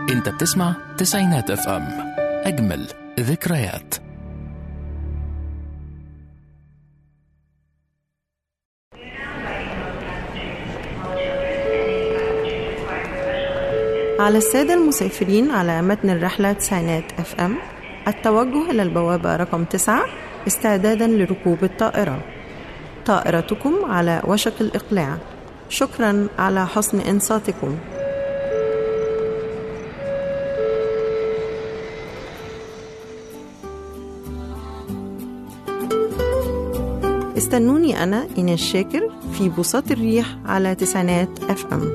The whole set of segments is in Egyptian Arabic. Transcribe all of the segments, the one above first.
انت بتسمع تسعينات اف ام اجمل ذكريات على السادة المسافرين على متن الرحلة تسعينات اف ام التوجه إلى البوابة رقم تسعة استعدادا لركوب الطائرة طائرتكم على وشك الإقلاع شكرا على حسن إنصاتكم استنوني أنا إيناس شاكر في بساط الريح على تسعينات اف ام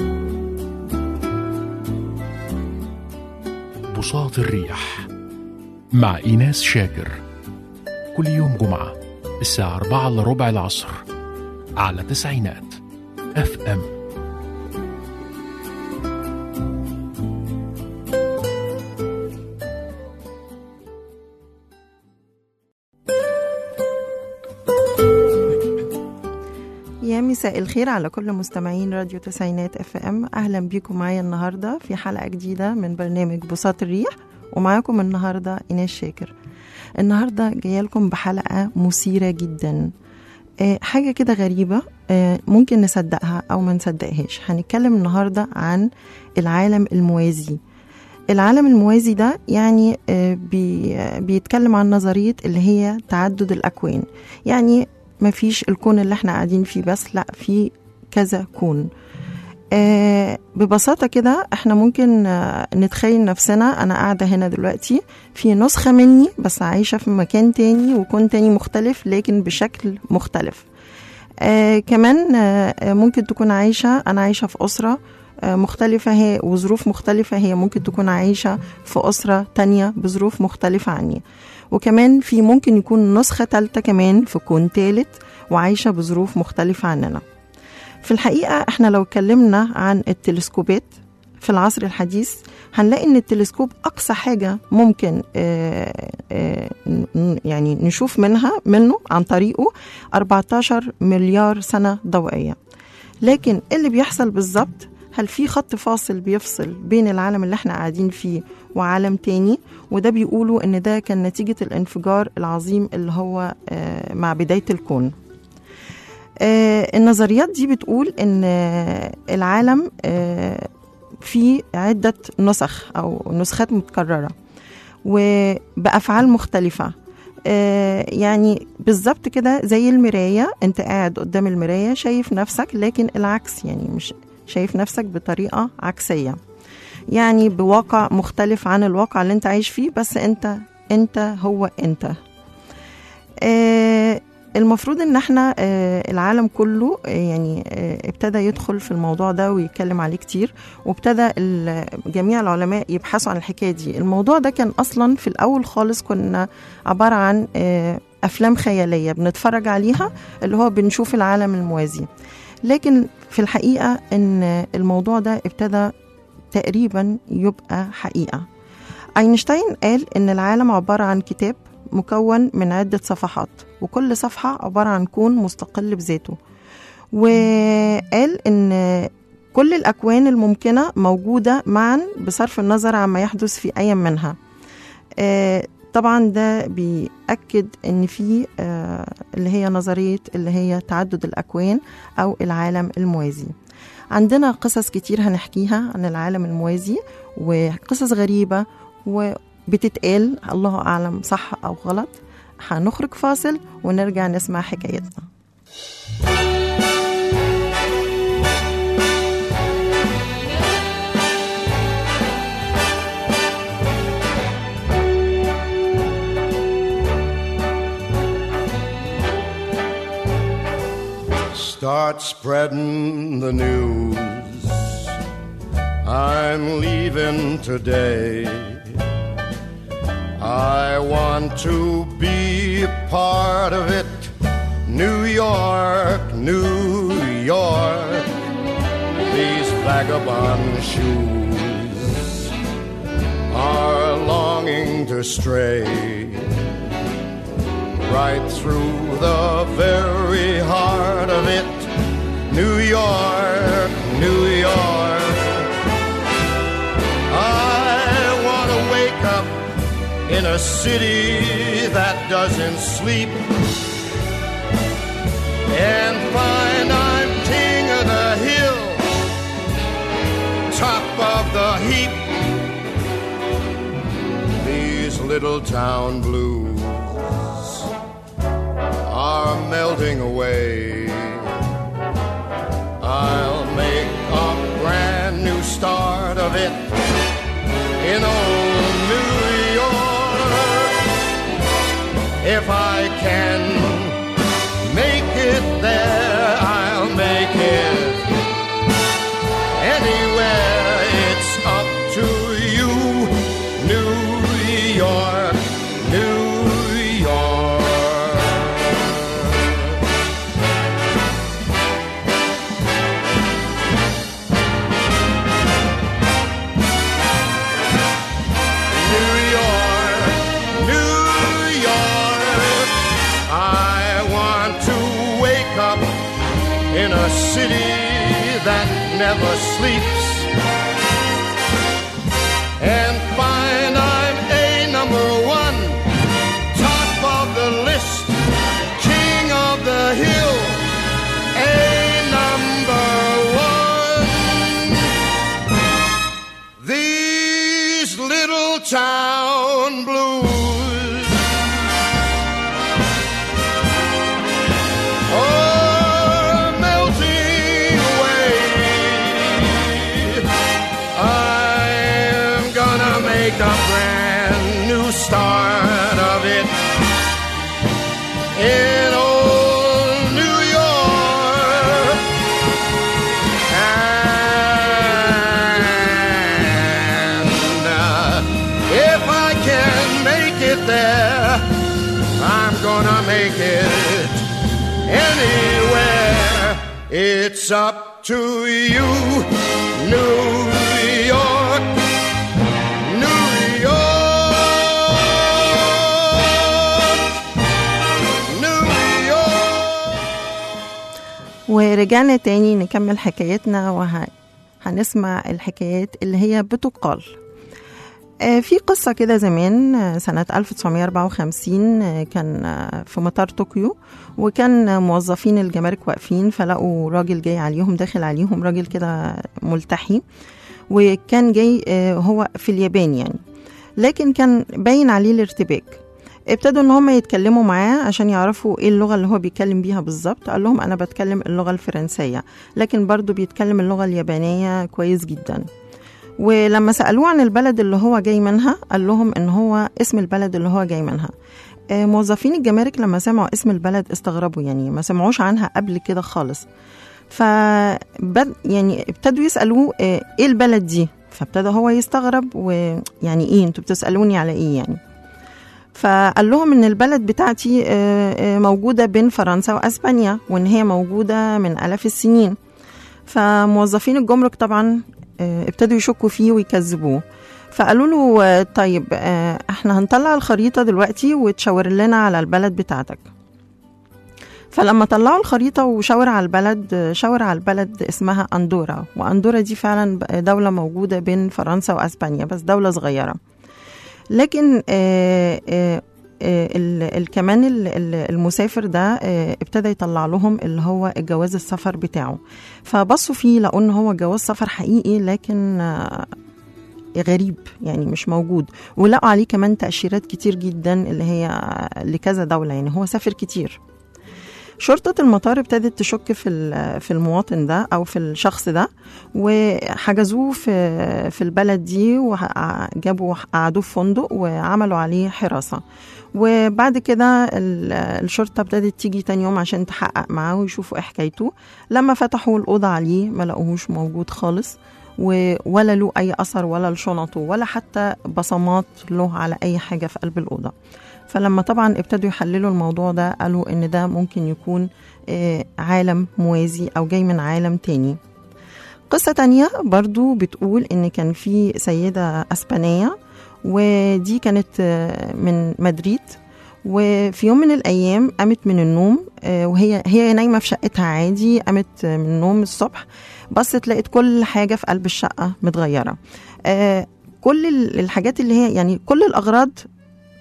بساط الريح مع إيناس شاكر كل يوم جمعة الساعة أربعة إلا ربع العصر على تسعينات اف ام يا مساء الخير على كل مستمعين راديو تسعينات اف ام اهلا بيكم معايا النهارده في حلقه جديده من برنامج بساط الريح ومعاكم النهارده ايناس شاكر النهارده جايه لكم بحلقه مثيره جدا آه، حاجه كده غريبه آه، ممكن نصدقها او ما نصدقهاش هنتكلم النهارده عن العالم الموازي العالم الموازي ده يعني آه، بي بيتكلم عن نظريه اللي هي تعدد الاكوان يعني ما فيش الكون اللي احنا قاعدين فيه بس لا في كذا كون آه ببساطة كده احنا ممكن آه نتخيل نفسنا انا قاعدة هنا دلوقتي في نسخة مني بس عايشة في مكان تاني وكون تاني مختلف لكن بشكل مختلف آه كمان آه ممكن تكون عايشة انا عايشة في أسرة آه مختلفة هي وظروف مختلفة هي ممكن تكون عايشة في أسرة تانية بظروف مختلفة عني وكمان في ممكن يكون نسخة تالتة كمان في كون تالت وعايشة بظروف مختلفة عننا في الحقيقة احنا لو اتكلمنا عن التلسكوبات في العصر الحديث هنلاقي ان التلسكوب اقصى حاجة ممكن آه آه ن- يعني نشوف منها منه عن طريقه 14 مليار سنة ضوئية لكن إيه اللي بيحصل بالظبط هل في خط فاصل بيفصل بين العالم اللي احنا قاعدين فيه وعالم تاني وده بيقولوا ان ده كان نتيجة الانفجار العظيم اللي هو آه، مع بداية الكون آه، النظريات دي بتقول ان آه، العالم آه، فيه عدة نسخ او نسخات متكررة وبأفعال مختلفة آه، يعني بالظبط كده زي المراية انت قاعد قدام المراية شايف نفسك لكن العكس يعني مش شايف نفسك بطريقة عكسية يعني بواقع مختلف عن الواقع اللي انت عايش فيه بس انت انت هو انت آه المفروض ان احنا آه العالم كله آه يعني آه ابتدى يدخل في الموضوع ده ويتكلم عليه كتير وابتدى ال- جميع العلماء يبحثوا عن الحكايه دي الموضوع ده كان اصلا في الاول خالص كنا عباره عن آه افلام خياليه بنتفرج عليها اللي هو بنشوف العالم الموازي لكن في الحقيقه ان الموضوع ده ابتدى تقريبا يبقى حقيقه اينشتاين قال ان العالم عباره عن كتاب مكون من عده صفحات وكل صفحه عباره عن كون مستقل بذاته وقال ان كل الاكوان الممكنه موجوده معا بصرف النظر عما يحدث في اي منها آه، طبعا ده بيأكد ان في آه، اللي هي نظريه اللي هي تعدد الاكوان او العالم الموازي عندنا قصص كتير هنحكيها عن العالم الموازي وقصص غريبة وبتتقال الله أعلم صح أو غلط هنخرج فاصل ونرجع نسمع حكايتنا Start spreading the news. I'm leaving today. I want to be a part of it. New York, New York. These vagabond shoes are longing to stray right through the very heart of it. New York, New York. I a city that doesn't sleep and find I'm king of the hill, top of the heap. These little town blues are melting away. I'll make a brand new start of it in old New York if I can make it there, I'll make it anywhere. It's up to you, New York, New York. New York, New York. I want to wake up in a city that never sleeps and find I'm a number one, top of the list, king of the hill, a number one. These little town blues are melting away. I'm gonna make a brand new start of it in old New York. And uh, if I can make it there, I'm gonna make it anywhere. It's up to you, New York, New York, New York. ورجعنا تاني نكمل حكايتنا وهنسمع الحكايات اللي هي بتقال آه، في قصة كده زمان آه، سنة 1954 آه، كان آه، في مطار طوكيو وكان آه، موظفين الجمارك واقفين فلقوا راجل جاي عليهم داخل عليهم راجل كده ملتحي وكان جاي آه، هو في اليابان يعني لكن كان باين عليه الارتباك ابتدوا ان هم يتكلموا معاه عشان يعرفوا ايه اللغه اللي هو بيتكلم بيها بالظبط قال لهم انا بتكلم اللغه الفرنسيه لكن برضو بيتكلم اللغه اليابانيه كويس جدا ولما سالوه عن البلد اللي هو جاي منها قال لهم ان هو اسم البلد اللي هو جاي منها آه، موظفين الجمارك لما سمعوا اسم البلد استغربوا يعني ما سمعوش عنها قبل كده خالص فبد يعني ابتدوا يسالوه آه، ايه البلد دي فابتدى هو يستغرب ويعني ايه انتوا بتسالوني على ايه يعني فقال لهم ان البلد بتاعتي آه، آه، موجوده بين فرنسا واسبانيا وان هي موجوده من الاف السنين فموظفين الجمرك طبعا آه، ابتدوا يشكوا فيه ويكذبوه فقالوا له آه، طيب آه، احنا هنطلع الخريطه دلوقتي وتشاور لنا على البلد بتاعتك فلما طلعوا الخريطة وشاور على البلد آه، شاور على البلد اسمها أندورا وأندورا دي فعلا دولة موجودة بين فرنسا وأسبانيا بس دولة صغيرة لكن آه، آه، آه، ال- ال- كمان ال- ال- المسافر ده آه، ابتدى يطلع لهم اللي هو الجواز السفر بتاعه فبصوا فيه لقوا ان هو جواز سفر حقيقي لكن آه، غريب يعني مش موجود ولقوا عليه كمان تأشيرات كتير جدا اللي هي لكذا دولة يعني هو سافر كتير شرطة المطار ابتدت تشك في ال- في المواطن ده أو في الشخص ده وحجزوه في في البلد دي وجابوا قعدوه في فندق وعملوا عليه حراسة وبعد كده ال- الشرطة ابتدت تيجي تاني يوم عشان تحقق معاه ويشوفوا ايه حكايته لما فتحوا الأوضة عليه ما لقوهوش موجود خالص و- ولا له أي أثر ولا لشنطه ولا حتى بصمات له على أي حاجة في قلب الأوضة فلما طبعا ابتدوا يحللوا الموضوع ده قالوا ان ده ممكن يكون آه، عالم موازي او جاي من عالم تاني قصة تانية برضو بتقول ان كان في سيدة اسبانية ودي كانت آه، من مدريد وفي يوم من الايام قامت من النوم آه، وهي هي نايمه في شقتها عادي قامت من النوم الصبح بصت لقت كل حاجه في قلب الشقه متغيره آه، كل ال- الحاجات اللي هي يعني كل الاغراض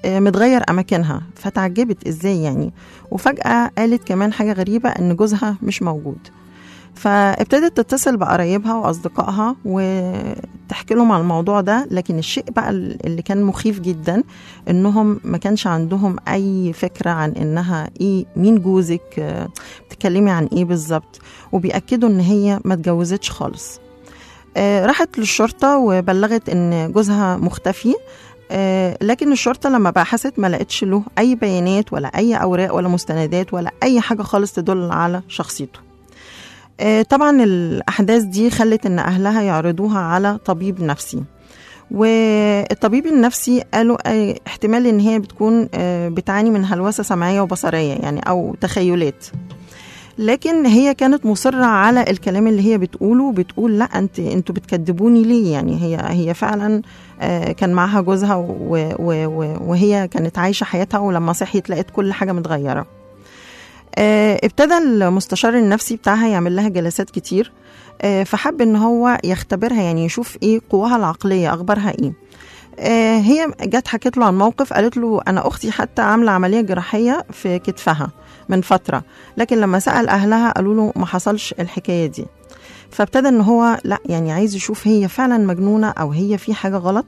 آه، متغير أماكنها فتعجبت إزاي يعني وفجأة قالت كمان حاجة غريبة إن جوزها مش موجود فابتدت تتصل بقرايبها واصدقائها وتحكي لهم عن الموضوع ده لكن الشيء بقى اللي كان مخيف جدا انهم ما كانش عندهم اي فكره عن انها ايه مين جوزك آه، بتتكلمي عن ايه بالظبط وبياكدوا ان هي ما اتجوزتش خالص آه، راحت للشرطه وبلغت ان جوزها مختفي آه، لكن الشرطه لما بحثت ما لقتش له اي بيانات ولا اي اوراق ولا مستندات ولا اي حاجه خالص تدل على شخصيته آه، طبعا الأحداث دي خلت إن أهلها يعرضوها على طبيب نفسي والطبيب النفسي قالوا آه، احتمال إن هي بتكون آه، بتعاني من هلوسة سمعية وبصرية يعني أو تخيلات لكن هي كانت مصرة على الكلام اللي هي بتقوله بتقول لا انت انتوا بتكذبوني ليه يعني هي هي فعلا آه، كان معاها جوزها و- و- و- وهي كانت عايشة حياتها ولما صحيت لقيت كل حاجة متغيرة آه، ابتدى المستشار النفسي بتاعها يعمل لها جلسات كتير آه، فحب ان هو يختبرها يعني يشوف ايه قواها العقليه اخبارها ايه آه، هي جت حكت له عن موقف قالت له انا اختي حتى عامله عمليه جراحيه في كتفها من فتره لكن لما سال اهلها قالوا له ما حصلش الحكايه دي فابتدى ان هو لا يعني عايز يشوف هي فعلا مجنونه او هي في حاجه غلط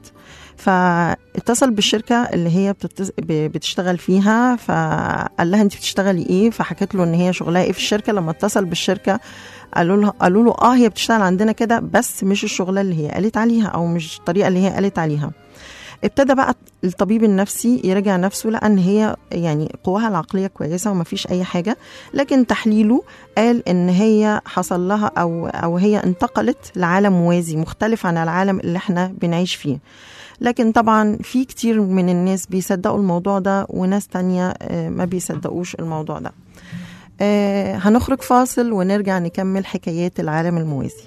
فاتصل بالشركه اللي هي بتتز... ب- بتشتغل فيها فقال لها انت بتشتغلي ايه فحكت له ان هي شغلها ايه في الشركه لما اتصل بالشركه قالوا له قالوا له اه هي بتشتغل عندنا كده بس مش الشغله اللي هي قالت عليها او مش الطريقه اللي هي قالت عليها ابتدى بقى الطبيب النفسي يراجع نفسه لقى ان هي يعني قواها العقليه كويسه ومفيش اي حاجه لكن تحليله قال ان هي حصل لها او او هي انتقلت لعالم موازي مختلف عن العالم اللي احنا بنعيش فيه لكن طبعا في كتير من الناس بيصدقوا الموضوع ده وناس تانية آه، ما بيصدقوش الموضوع ده آه، هنخرج فاصل ونرجع نكمل حكايات العالم الموازي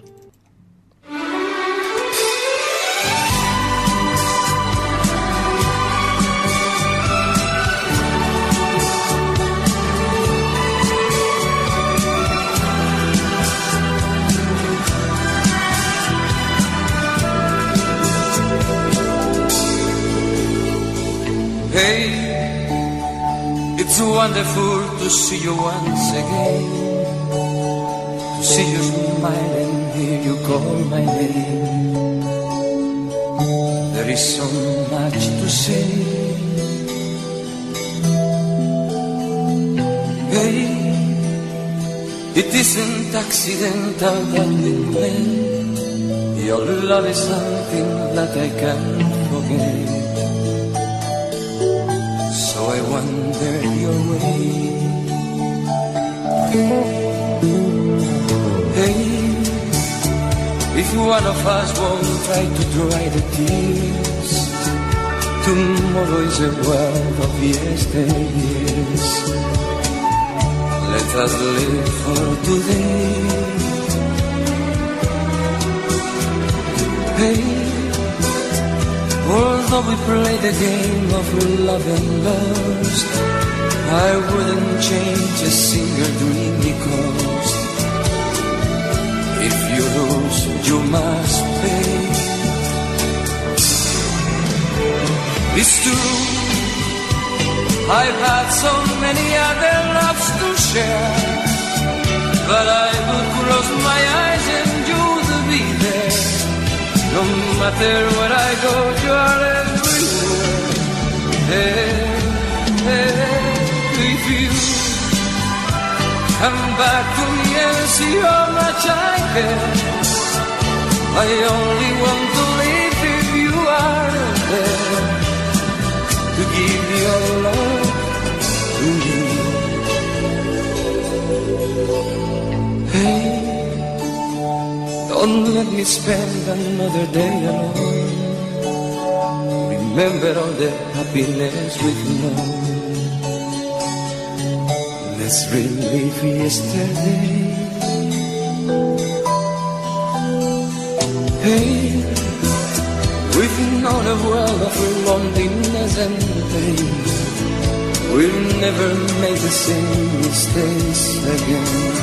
Hey, it's wonderful to see you once again. To see you smile and hear you call my name. There is so much to say. Hey, it isn't accidental that we met. Your love is something that I can't forget. So I wandered your way. Hey, if one of us won't try to dry the tears, tomorrow is a world of yesteryears. Let us live for today. Hey. Although we play the game of love and lust, I wouldn't change a single dream because if you lose, you must pay. It's true, I've had so many other loves to share, but I would close my eyes and you would be there. No matter where I go, you're everywhere. Hey, hey, if you come back to me and see how much I care, I only want to live if you are there to give your love to me. Hey. Don't let me spend another day alone. Remember all the happiness we've known. Let's relive yesterday. Hey, we've known a world of loneliness and pain. We'll never make the same mistakes again.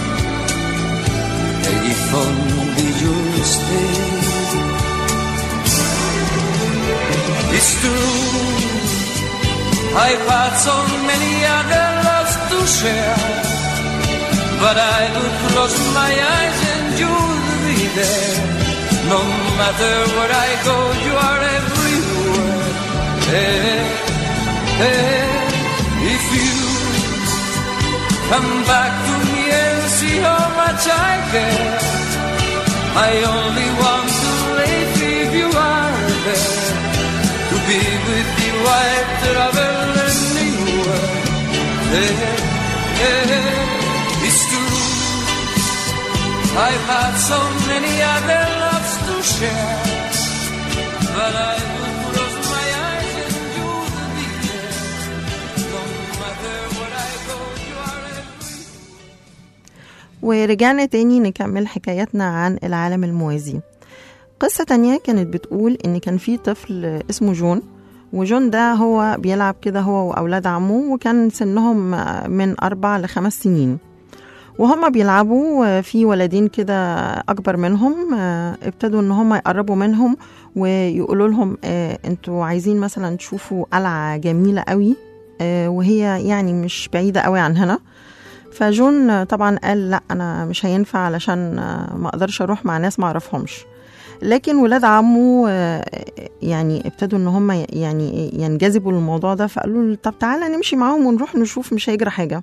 If only you stay. It's true, I've had so many other loves to share, but I would close my eyes and you'll be there. No matter where I go, you are everywhere. Hey, hey, if you come back to me and see how much I care, I only want to live if you are there. To be with you, I travel anywhere. Hey, hey, it's true. I've had so many other loves to share, but I would close my eyes and you would be there. No matter where I go, you are everywhere. ورجعنا تاني نكمل حكايتنا عن العالم الموازي قصة تانية كانت بتقول إن كان في طفل اسمه جون وجون ده هو بيلعب كده هو وأولاد عمه وكان سنهم من أربع لخمس سنين وهما بيلعبوا في ولدين كده أكبر منهم ابتدوا إن هما يقربوا منهم ويقولوا لهم آه، انتوا عايزين مثلا تشوفوا قلعة جميلة قوي آه، وهي يعني مش بعيدة قوي عن هنا فجون طبعا قال لا انا مش هينفع علشان ما اقدرش اروح مع ناس ما اعرفهمش لكن ولاد عمه آه، يعني ابتدوا ان هم يعني ينجذبوا للموضوع ده فقالوا له طب تعالى نمشي معاهم ونروح نشوف مش هيجرى حاجه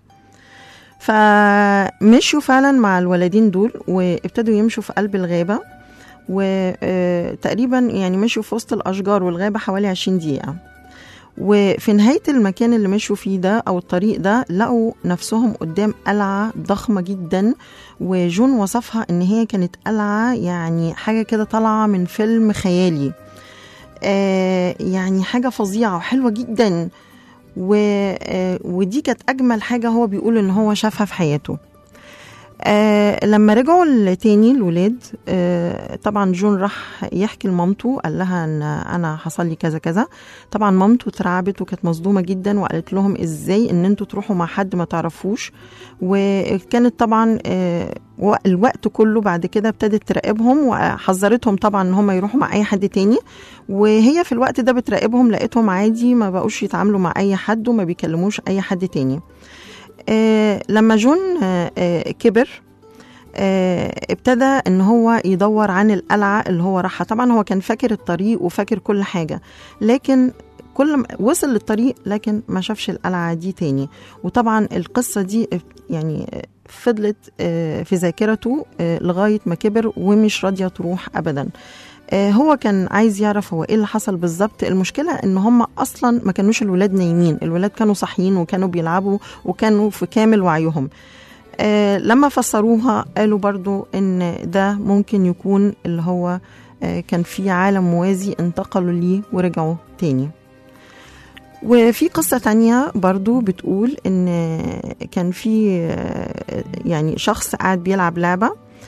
فمشوا فعلا مع الولدين دول وابتدوا يمشوا في قلب الغابه وتقريبا يعني مشوا في وسط الاشجار والغابه حوالي 20 دقيقه وفي نهاية المكان اللي مشوا فيه ده أو الطريق ده لقوا نفسهم قدام قلعة ضخمة جدا وجون وصفها إن هي كانت قلعة يعني حاجة كده طالعة من فيلم خيالي آه يعني حاجة فظيعة وحلوة جدا و آه ودي كانت أجمل حاجة هو بيقول إن هو شافها في حياته آه لما رجعوا تاني الولاد آه طبعا جون راح يحكي لمامته قال لها ان انا حصل لي كذا كذا طبعا مامته اترعبت وكانت مصدومه جدا وقالت لهم ازاي ان انتوا تروحوا مع حد ما تعرفوش وكانت طبعا آه و- الوقت كله بعد كده ابتدت تراقبهم وحذرتهم طبعا ان هم يروحوا مع اي حد تاني وهي في الوقت ده بتراقبهم لقيتهم عادي ما بقوش يتعاملوا مع اي حد وما بيكلموش اي حد تاني آه لما جون آه آه كبر آه ابتدى ان هو يدور عن القلعه اللي هو راحها طبعا هو كان فاكر الطريق وفاكر كل حاجه لكن كل ما وصل للطريق لكن ما شافش القلعه دي تاني وطبعا القصه دي يعني فضلت آه، في ذاكرته آه، لغايه ما كبر ومش راضيه تروح ابدا آه، هو كان عايز يعرف هو ايه اللي حصل بالظبط المشكله ان هم اصلا ما كانوش الولاد نايمين الولاد كانوا صاحيين وكانوا بيلعبوا وكانوا في كامل وعيهم آه، لما فسروها قالوا برضو ان ده ممكن يكون اللي هو آه، كان في عالم موازي انتقلوا ليه ورجعوا تاني وفي قصة تانية برضو بتقول إن كان في آه، يعني شخص قاعد بيلعب لعبة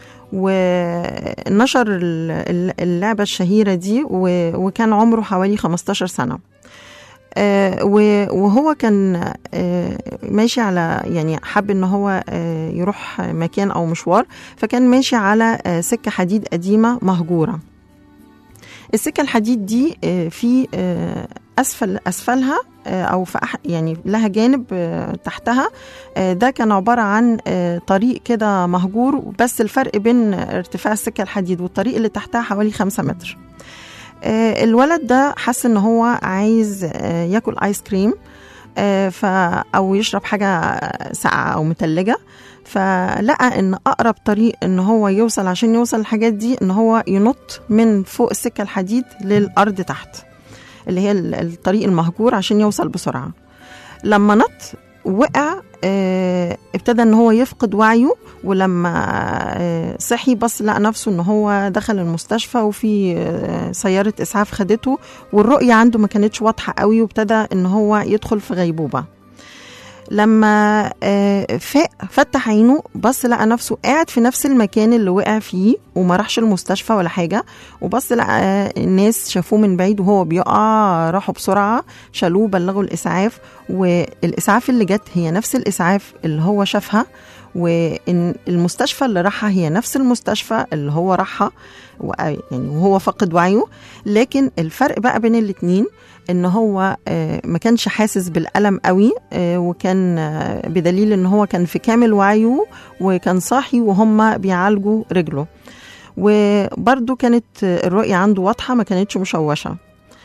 ونشر ال- ال- اللعبة الشهيرة دي و- وكان عمره حوالي 15 سنة آه، و- وهو كان آه، ماشي على يعني حب ان هو آه، يروح مكان او مشوار فكان ماشي على آه، سكة حديد قديمة مهجورة السكة الحديد دي آه، في آه، اسفل اسفلها آه، او في أح يعني لها جانب آه، تحتها آه، ده كان عباره عن آه، طريق كده مهجور بس الفرق بين ارتفاع السكه الحديد والطريق اللي تحتها حوالي خمسة متر آه، الولد ده حس ان هو عايز آه، ياكل ايس كريم آه، ف او يشرب حاجه ساقعه او متلجه فلقى ان اقرب طريق ان هو يوصل عشان يوصل الحاجات دي ان هو ينط من فوق السكه الحديد للارض تحت اللي هي ال- الطريق المهجور عشان يوصل بسرعه لما نط وقع آه، ابتدى ان هو يفقد وعيه ولما آه، صحي بص لقى نفسه ان هو دخل المستشفى وفي آه، سياره اسعاف خدته والرؤيه عنده ما كانتش واضحه قوي وابتدى ان هو يدخل في غيبوبه لما آه، فاق فتح عينه بص لقى نفسه قاعد في نفس المكان اللي وقع فيه وما راحش المستشفى ولا حاجه وبص لقى آه، الناس شافوه من بعيد وهو بيقع راحوا بسرعه شالوه بلغوا الاسعاف والاسعاف اللي جت هي نفس الاسعاف اللي هو شافها وان المستشفى اللي راحها هي نفس المستشفى اللي هو راحها وآ- يعني وهو فقد وعيه لكن الفرق بقى بين الاتنين ان هو آه، ما كانش حاسس بالالم قوي آه، وكان آه، بدليل ان هو كان في كامل وعيه وكان صاحي وهم بيعالجوا رجله وبرده كانت الرؤية عنده واضحة ما كانتش مشوشة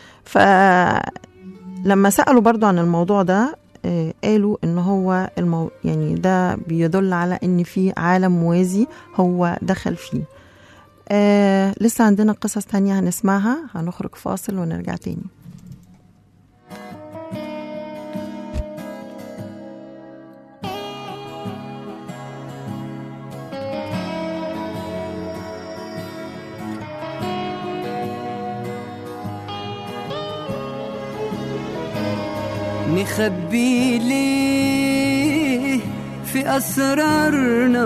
فلما سألوا برضو عن الموضوع ده آه، قالوا ان هو المو... يعني ده بيدل على ان في عالم موازي هو دخل فيه آه لسه عندنا قصص تانية هنسمعها هنخرج فاصل ونرجع تاني نخبي ليه في أسرارنا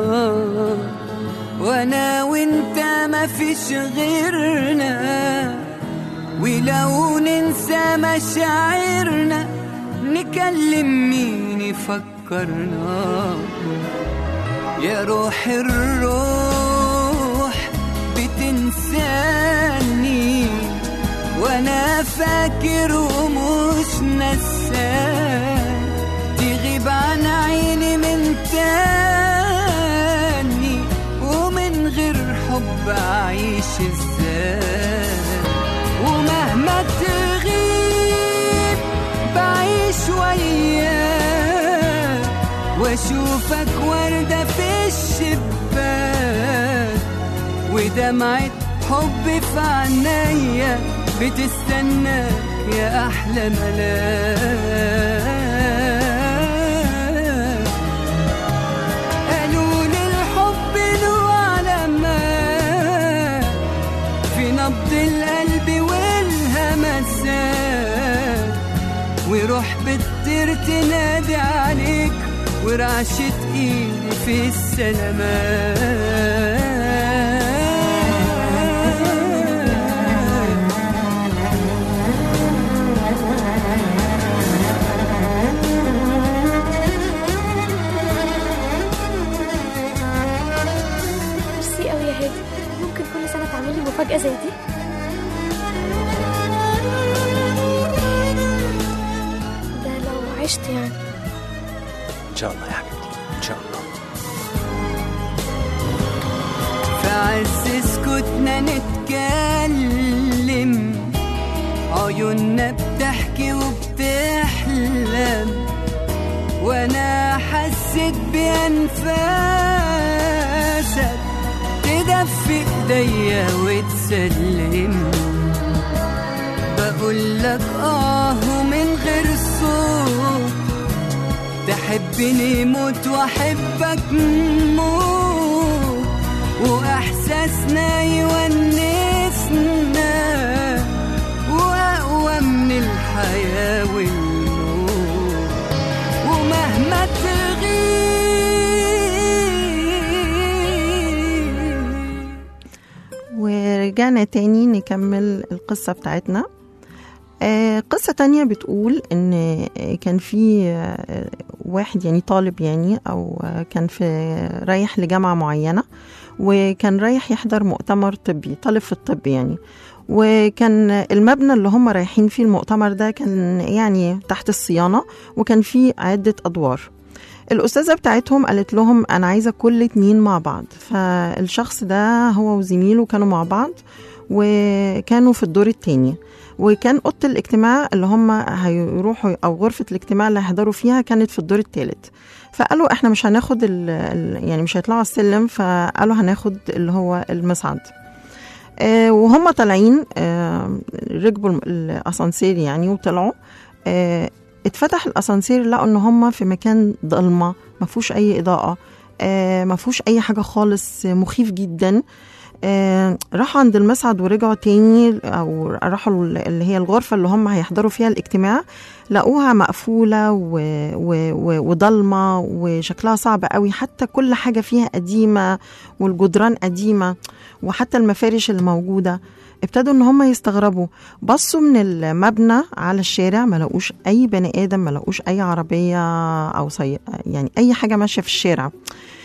وأنا وأنت ما فيش غيرنا ولو ننسى مشاعرنا نكلم مين يفكرنا يا روح الروح بتنساني وانا فاكر ومش نسان تغيب عن عيني من تاني ومن غير حب اعيش ازاي ومهما تغيب بعيش وياك واشوفك وردة في الشباك ودمعة حب في عينيا بتستناك يا أحلى ملاك قالوا لي الحب له علامات في نبض القلب والهمسات وروح بتطير تنادي عليك ورعشة ايدي في السلامات ميرسي قوي يا هادي ممكن كل سنة تعملي مفاجأة زي دي ده لو عشت يعني ان شاء الله يا حبيبتي ان شاء الله في عز سكوتنا نتكلم عيوننا بتحكي وبتحلم وانا حسيت بانفاسك تدفي ايديا وتسلم بقول لك اه ومن غير صوت تحبني موت واحبك موت واحساسنا يونسنا واقوى من الحياه والموت ومهما تغيب ورجعنا تاني نكمل القصة بتاعتنا آه، قصة تانية بتقول إن آه، كان في آه، واحد يعني طالب يعني أو آه، كان في رايح لجامعة معينة وكان رايح يحضر مؤتمر طبي طالب في الطب يعني وكان المبنى اللي هم رايحين فيه المؤتمر ده كان يعني تحت الصيانة وكان فيه عدة أدوار الأستاذة بتاعتهم قالت لهم أنا عايزة كل اتنين مع بعض فالشخص ده هو وزميله كانوا مع بعض وكانوا في الدور التاني وكان اوضه الاجتماع اللي هم هيروحوا او غرفه الاجتماع اللي هيحضروا فيها كانت في الدور الثالث فقالوا احنا مش هناخد ال ال يعني مش هيطلعوا على السلم فقالوا هناخد اللي هو المصعد آه وهم طالعين آه ركبوا الم- الاسانسير يعني وطلعوا آه اتفتح الاسانسير لقوا ان هم في مكان ضلمه ما فيهوش اي اضاءه آه ما فيهوش اي حاجه خالص آه، مخيف جدا آه، راحوا عند المصعد ورجعوا تاني او راحوا ال- اللي هي الغرفه اللي هم هيحضروا فيها الاجتماع لقوها مقفوله و... و... و... وضلمه وشكلها صعب قوي حتى كل حاجه فيها قديمه والجدران قديمه وحتى المفارش اللي موجوده ابتدوا ان هم يستغربوا بصوا من المبنى على الشارع ما لقوش اي بني ادم ما لقوش اي عربيه او سي... يعني اي حاجه ماشيه في الشارع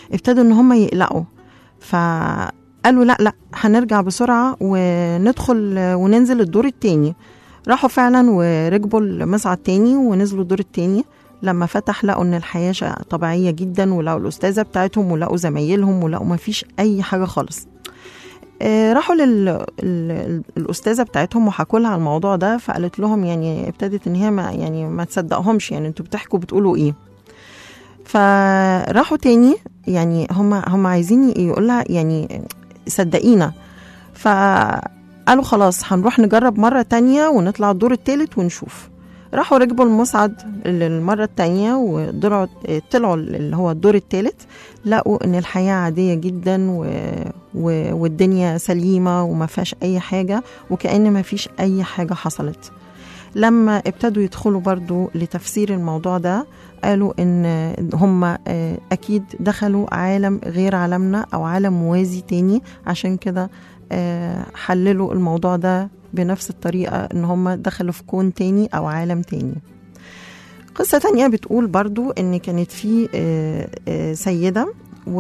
ابتدوا ان هم يقلقوا فقالوا لا لا هنرجع بسرعة وندخل وننزل الدور التاني راحوا فعلا وركبوا المصعد تاني ونزلوا الدور التاني لما فتح لقوا ان الحياة شا- طبيعية جدا ولقوا الأستاذة بتاعتهم ولقوا زمايلهم ولقوا ما فيش أي حاجة خالص آه، راحوا للأستاذة بتاعتهم وحكوا لها الموضوع ده فقالت لهم يعني ابتدت ان هي ما يعني ما تصدقهمش يعني انتوا بتحكوا بتقولوا ايه فراحوا تاني يعني هم هم عايزين يقول لها يعني صدقينا فقالوا خلاص هنروح نجرب مرة تانية ونطلع الدور التالت ونشوف راحوا ركبوا المصعد للمرة التانية وطلعوا طلعوا اللي هو الدور التالت لقوا ان الحياة عادية جدا و... و... والدنيا سليمة وما فيهاش اي حاجة وكأن ما فيش اي حاجة حصلت لما ابتدوا يدخلوا برضو لتفسير الموضوع ده قالوا ان هم آه، اكيد دخلوا عالم غير عالمنا او عالم موازي تاني عشان كده آه، حللوا الموضوع ده بنفس الطريقة ان هم دخلوا في كون تاني او عالم تاني قصة تانية بتقول برضو ان كانت في آه، آه، سيدة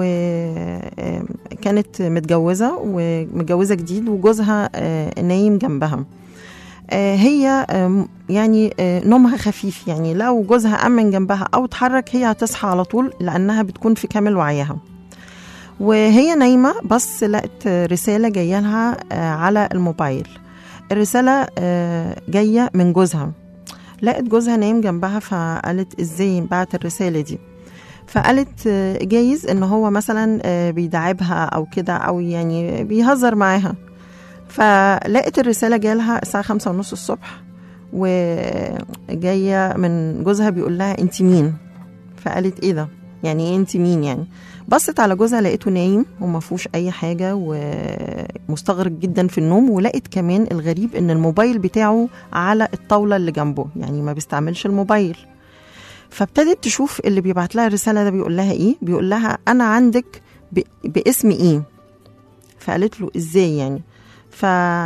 وكانت متجوزة ومتجوزة جديد وجوزها آه، نايم جنبها آه، هي آم، يعني آه، نومها خفيف يعني لو جوزها أمن جنبها أو اتحرك هي هتصحى على طول لأنها بتكون في كامل وعيها وهي نايمة بس لقت رسالة جاية لها آه، على الموبايل الرسالة آه، جاية من جوزها لقت جوزها نايم جنبها فقالت ازاي بعت الرسالة دي فقالت آه، جايز ان هو مثلا آه، بيداعبها او كده او يعني بيهزر معاها فلقت الرسالة جالها الساعة خمسة ونص الصبح وجاية من جوزها بيقول لها انت مين فقالت ايه ده يعني ايه انت مين يعني بصت على جوزها لقيته نايم وما فيهوش اي حاجه ومستغرق جدا في النوم ولقيت كمان الغريب ان الموبايل بتاعه على الطاوله اللي جنبه يعني ما بيستعملش الموبايل فابتدت تشوف اللي بيبعت لها الرساله ده بيقول لها ايه بيقول لها انا عندك ب... باسم ايه فقالت له ازاي يعني ف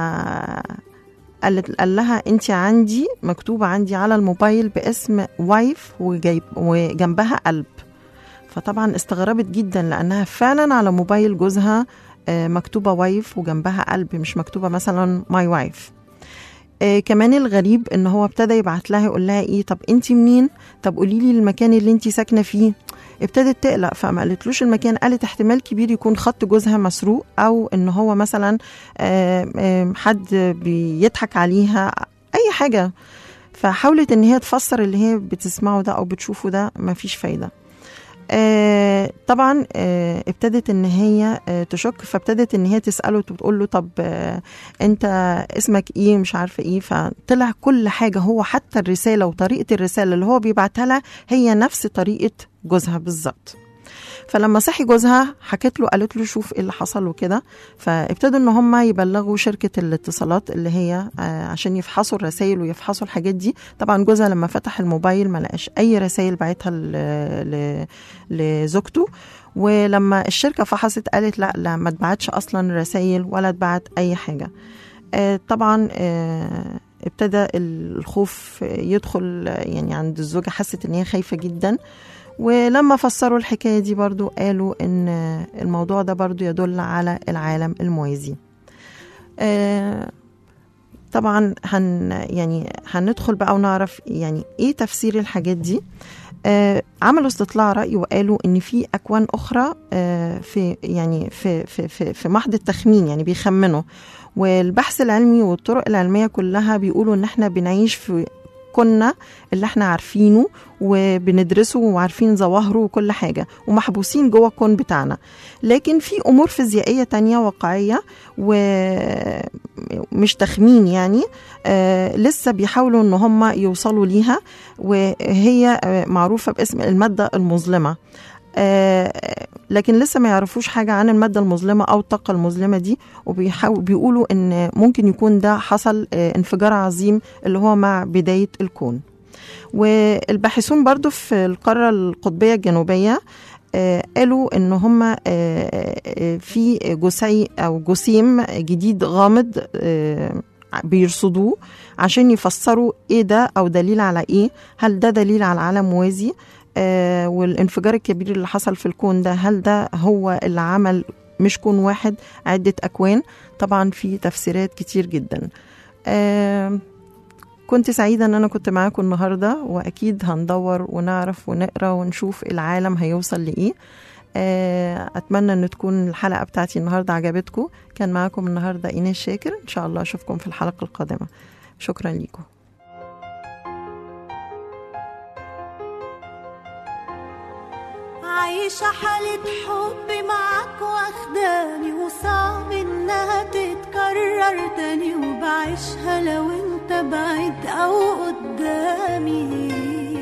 قالت قال لها انت عندي مكتوبه عندي على الموبايل باسم وايف وجايب وجنبها قلب فطبعا استغربت جدا لانها فعلا على موبايل جوزها آه، مكتوبه وايف وجنبها قلب مش مكتوبه مثلا ماي وايف آه كمان الغريب ان هو ابتدى يبعت لها يقول لها ايه طب انت منين طب قولي لي المكان اللي انت ساكنه فيه ابتدت تقلق فما قالتلوش المكان قالت احتمال كبير يكون خط جوزها مسروق او ان هو مثلا آه، آه، حد بيضحك عليها اي حاجه فحاولت ان هي تفسر اللي هي بتسمعه ده او بتشوفه ده مفيش فايده آه طبعا آه ابتدت ان هي آه تشك فابتدت ان هي تساله وتقول له طب آه انت اسمك ايه مش عارفه ايه فطلع كل حاجه هو حتى الرساله وطريقه الرساله اللي هو بيبعتها لها هي نفس طريقه جوزها بالظبط فلما صحي جوزها حكت له قالت له شوف ايه اللي حصل وكده فابتدوا ان هم يبلغوا شركه الاتصالات اللي هي آه، عشان يفحصوا الرسائل ويفحصوا الحاجات دي طبعا جوزها لما فتح الموبايل ما لقاش اي رسائل بعتها ل- ل- لزوجته ولما الشركه فحصت قالت لا لا ما اتبعتش اصلا رسائل ولا اتبعت اي حاجه آه، طبعا آه، ابتدى الخوف يدخل يعني عند الزوجه حست ان هي خايفه جدا ولما فسروا الحكايه دي برضو قالوا ان الموضوع ده برضو يدل على العالم الموازي آه، طبعا هن يعني هندخل بقى ونعرف يعني ايه تفسير الحاجات دي آه عملوا استطلاع رأي وقالوا ان في اكوان اخرى آه في يعني في في في, في محض التخمين يعني بيخمنوا والبحث العلمي والطرق العلميه كلها بيقولوا ان احنا بنعيش في كنا اللي احنا عارفينه وبندرسه وعارفين ظواهره وكل حاجة ومحبوسين جوه الكون بتاعنا لكن في أمور فيزيائية تانية واقعية ومش تخمين يعني آه لسه بيحاولوا ان هم يوصلوا ليها وهي آه معروفة باسم المادة المظلمة آه لكن لسه ما يعرفوش حاجة عن المادة المظلمة أو الطاقة المظلمة دي وبيقولوا إن ممكن يكون ده حصل آه انفجار عظيم اللي هو مع بداية الكون والباحثون برضو في القارة القطبية الجنوبية آه قالوا ان هم آه آه في جسي او جسيم جديد غامض آه بيرصدوه عشان يفسروا ايه ده او دليل على ايه هل ده دليل على عالم موازي آه والانفجار الكبير اللي حصل في الكون ده هل ده هو اللي عمل مش كون واحد عدة أكوان طبعا في تفسيرات كتير جدا آه كنت سعيدة ان انا كنت معاكم النهاردة واكيد هندور ونعرف ونقرا ونشوف العالم هيوصل لايه آه، اتمنى ان تكون الحلقة بتاعتي النهاردة عجبتكم كان معاكم النهاردة ايناس شاكر ان شاء الله اشوفكم في الحلقة القادمة شكرا لكم عايشة حالة حب معاك واخداني وصعب انها تتكرر تاني وبعيشها لو انت بعيد او قدامي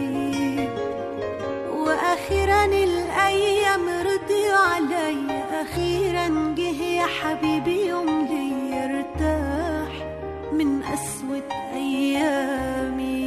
واخيرا الايام رضيوا عليا اخيرا جه يا حبيبي يوم لي ارتاح من قسوة ايامي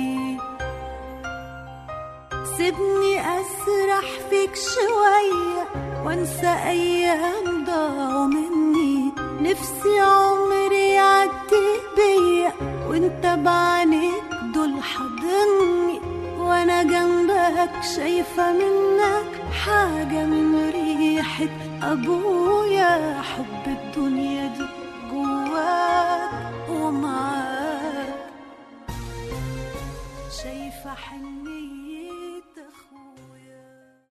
سيبني اسرح فيك شوية وانسى ايام ضاعوا مني نفسي عمري يعدي بيا وانت بعينيك دول حاضني وانا جنبك شايفة منك حاجة من ريحة ابويا حب الدنيا دي جواك ومعاك شايفة حنية